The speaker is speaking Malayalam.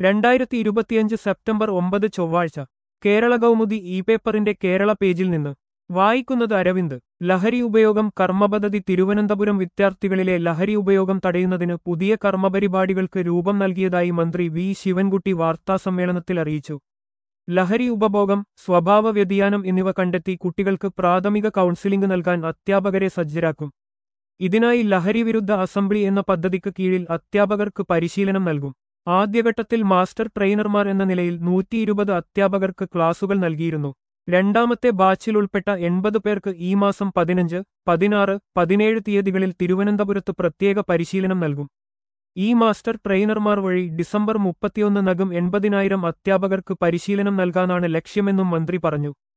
രണ്ടായിരത്തി ഇരുപത്തിയഞ്ച് സെപ്റ്റംബർ ഒമ്പത് ചൊവ്വാഴ്ച കേരള കൗമുദി ഇ പേപ്പറിന്റെ കേരള പേജിൽ നിന്ന് വായിക്കുന്നത് അരവിന്ദ് ലഹരി ഉപയോഗം കർമ്മപദ്ധതി തിരുവനന്തപുരം വിദ്യാർത്ഥികളിലെ ലഹരി ഉപയോഗം തടയുന്നതിന് പുതിയ കർമ്മപരിപാടികൾക്ക് രൂപം നൽകിയതായി മന്ത്രി വി ശിവൻകുട്ടി വാർത്താസമ്മേളനത്തിൽ അറിയിച്ചു ലഹരി ഉപഭോഗം സ്വഭാവ വ്യതിയാനം എന്നിവ കണ്ടെത്തി കുട്ടികൾക്ക് പ്രാഥമിക കൗൺസിലിംഗ് നൽകാൻ അധ്യാപകരെ സജ്ജരാക്കും ഇതിനായി ലഹരി വിരുദ്ധ അസംബ്ലി എന്ന പദ്ധതിക്ക് കീഴിൽ അധ്യാപകർക്ക് പരിശീലനം നൽകും ആദ്യഘട്ടത്തിൽ മാസ്റ്റർ ട്രെയിനർമാർ എന്ന നിലയിൽ നൂറ്റി ഇരുപത് അധ്യാപകർക്ക് ക്ലാസുകൾ നൽകിയിരുന്നു രണ്ടാമത്തെ ബാച്ചിൽ ഉൾപ്പെട്ട എൺപത് പേർക്ക് ഈ മാസം പതിനഞ്ച് പതിനാറ് പതിനേഴ് തീയതികളിൽ തിരുവനന്തപുരത്ത് പ്രത്യേക പരിശീലനം നൽകും ഈ മാസ്റ്റർ ട്രെയിനർമാർ വഴി ഡിസംബർ മുപ്പത്തിയൊന്ന് നകം എൺപതിനായിരം അധ്യാപകർക്ക് പരിശീലനം നൽകാനാണ് ലക്ഷ്യമെന്നും മന്ത്രി പറഞ്ഞു